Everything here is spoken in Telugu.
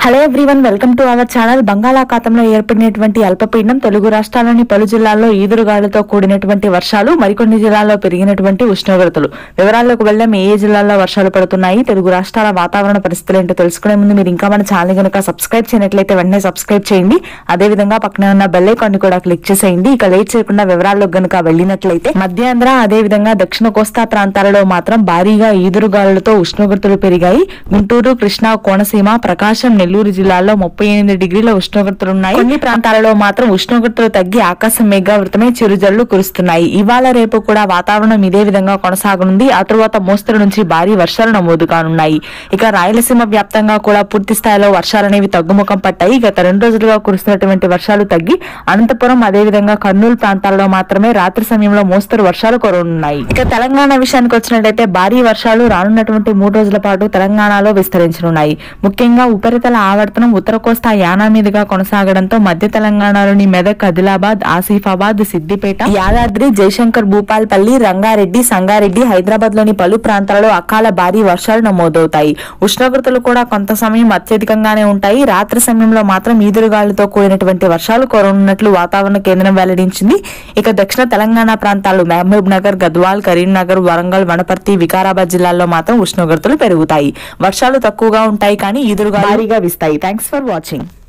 hello everyone welcome to our channel బంగాళాఖాతంలో ఏర్పడినటువంటి అల్పపీడనం తెలుగు రాష్ట్రాల్లోని పలు జిల్లాల్లో ఈదురుగాలులతో కూడినటువంటి వర్షాలు మరికొన్ని జిల్లాల్లో పెరిగినటువంటి ఉష్ణోగ్రతలు వివరాల్లోకి వెళ్దాం ఏ ఏ జిల్లాల్లో వర్షాలు పడుతున్నాయి తెలుగు రాష్ట్రాల వాతావరణ పరిస్థితులు ఏంటో తెలుసుకునే ముందు మీరు ఇంకా మన ఛానల్ కనుక సబ్స్క్రైబ్ చేయనట్లయితే వెంటనే సబ్స్క్రైబ్ చేయండి అదే విధంగా పక్కన ఉన్న బెల్ ఐకాన్ ని కూడా క్లిక్ చేసేయండి ఇక లేట్ చేయకుండా వివరాల్లో గనుక వెళ్ళినట్లయితే మధ్యాంధ్ర అదే విధంగా దక్షిణ కోస్తా ప్రాంతాలలో మాత్రం భారీగా ఈదురుగాలులతో ఉష్ణోగ్రతలు పెరిగాయి గుంటూరు కృష్ణా కోనసీమ ప్రకాశం నెల్లూరు జిల్లాల్లో ముప్పై ఎనిమిది డిగ్రీల ఉష్ణోగ్రతలున్నాయి కొన్ని ప్రాంతాలలో మాత్రం ఉష్ణోగ్రతలు తగ్గి ఆకాశం మేఘావృతమై చిరుజల్లు కురుస్తున్నాయి ఇవాళ రేపు కూడా వాతావరణం ఇదే విధంగా కొనసాగనుంది ఆ తరువాత మోస్తరు నుంచి భారీ వర్షాలు నమోదు కానున్నాయి ఇక రాయలసీమ వ్యాప్తంగా కూడా పూర్తి స్థాయిలో వర్షాలు అనేవి తగ్గుముఖం పట్టాయి గత రెండు రోజులుగా కురుస్తున్నటువంటి వర్షాలు తగ్గి అనంతపురం అదే విధంగా కర్నూలు ప్రాంతాల్లో మాత్రమే రాత్రి సమయంలో మోస్తరు వర్షాలు కురవనున్నాయి ఇక తెలంగాణ విషయానికి వచ్చినట్లయితే భారీ వర్షాలు రానున్నటువంటి మూడు రోజుల పాటు తెలంగాణలో విస్తరించనున్నాయి ముఖ్యంగా ఉపరితల ఆవర్తనం ఉత్తర కోస్తా యానా మీదుగా కొనసాగడంతో మధ్య తెలంగాణలోని మెదక్ ఆదిలాబాద్ ఆసిఫాబాద్ సిద్దిపేట యాదాద్రి జయశంకర్ భూపాల్పల్లి రంగారెడ్డి సంగారెడ్డి హైదరాబాద్ లోని పలు ప్రాంతాలలో అకాల భారీ వర్షాలు నమోదవుతాయి ఉష్ణోగ్రతలు కూడా కొంత సమయం అత్యధికంగానే ఉంటాయి రాత్రి సమయంలో మాత్రం ఈదురుగాలులతో కూడినటువంటి వర్షాలు కురవనున్నట్లు వాతావరణ కేంద్రం వెల్లడించింది ఇక దక్షిణ తెలంగాణ ప్రాంతాలు మహబూబ్ నగర్ గద్వాల్ కరీంనగర్ వరంగల్ వనపర్తి వికారాబాద్ జిల్లాల్లో మాత్రం ఉష్ణోగ్రతలు పెరుగుతాయి వర్షాలు తక్కువగా ఉంటాయి కానీ ఈదురుగా భారీగా వీస్తాయి థ్యాంక్స్ ఫర్ వాచింగ్